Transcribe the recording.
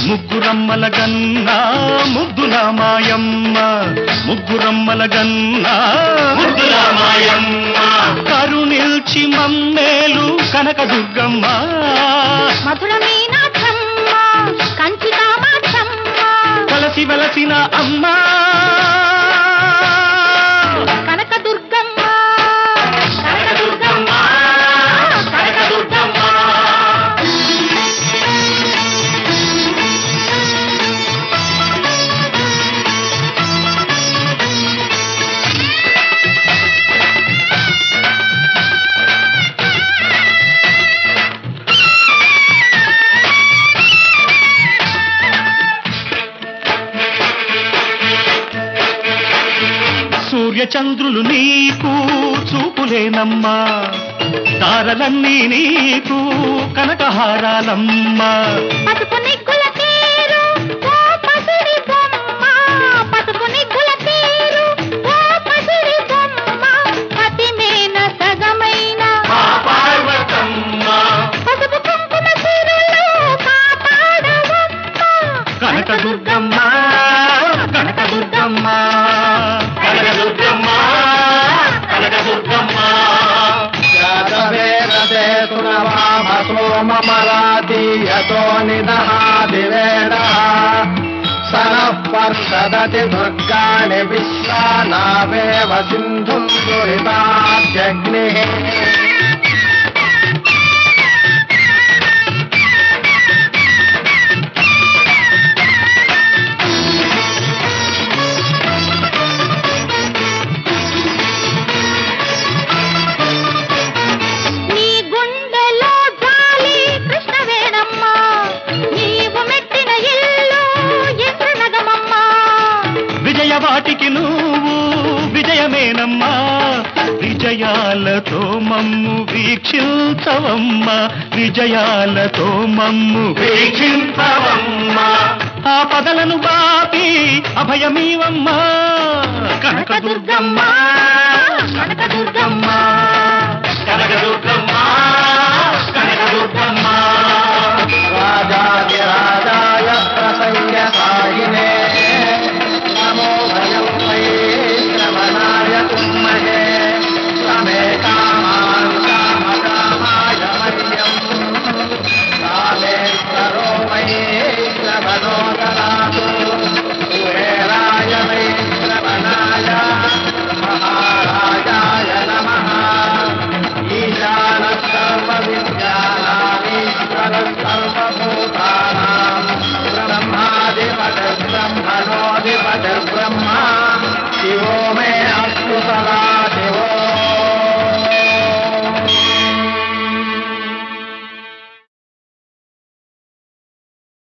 ముగ్గురమ్మల గన్నా ముద్దుల మాయమ్మ ముగ్గురమ్మల గన్నా ముద్దుల మాయమ్మ కరుణిల్చి మమ్మేలు కనకదుర్గమ్మ మధుర మీనాక్షమ్మ కంచి కామాక్షమ్మ కలసి వెలసిన అమ్మా కనకదుర్గమ్మ కనకదుర్గమ్మ కనకదుర్గమ్మ సూర్యచంద్రులు నీకు చూపులేనమ్మా తారలన్నీ నీకు కనకహారాలమ్మా పసుపు నిగ్గుల తీరు ఓ పసిడి బొమ్మ పసుపు నిగ్గుల తీరు ఓ పసిడి బొమ్మ పతిమేన సగమైన పసుపు కుంకుమ తీరులో కాపాడవమ్మ కనకదుర్గమ్మ కనకదుర్గమ్మ కనకదుర్గమ్మ కనకదుర్గమ్మ యాదవేరదే సురవామసోమమరాతి యతో నిదహాదివేడः సనః పర్షదతి దుర్గాణి విశ్వానావేవ సింధుం దురితాద్యగ్నిः నీ గుండెలో జాలి కృష్ణవేణమ్మ నీవు మెట్టిన ఇల్లు ఇంద్రనగమమ్మ విజయవాటికి నువ్వు విజయమేనమ్మా విజయాలతో మమ్ము వీక్షించవమ్మా విజయాలతో మమ్ము వీక్షించవమ్మా ఆ పదలను బాపి అభయమీవమ్మా కనకదుర్గమ్మ కనకదుర్గమ్మ కనకదుర్గమ్మ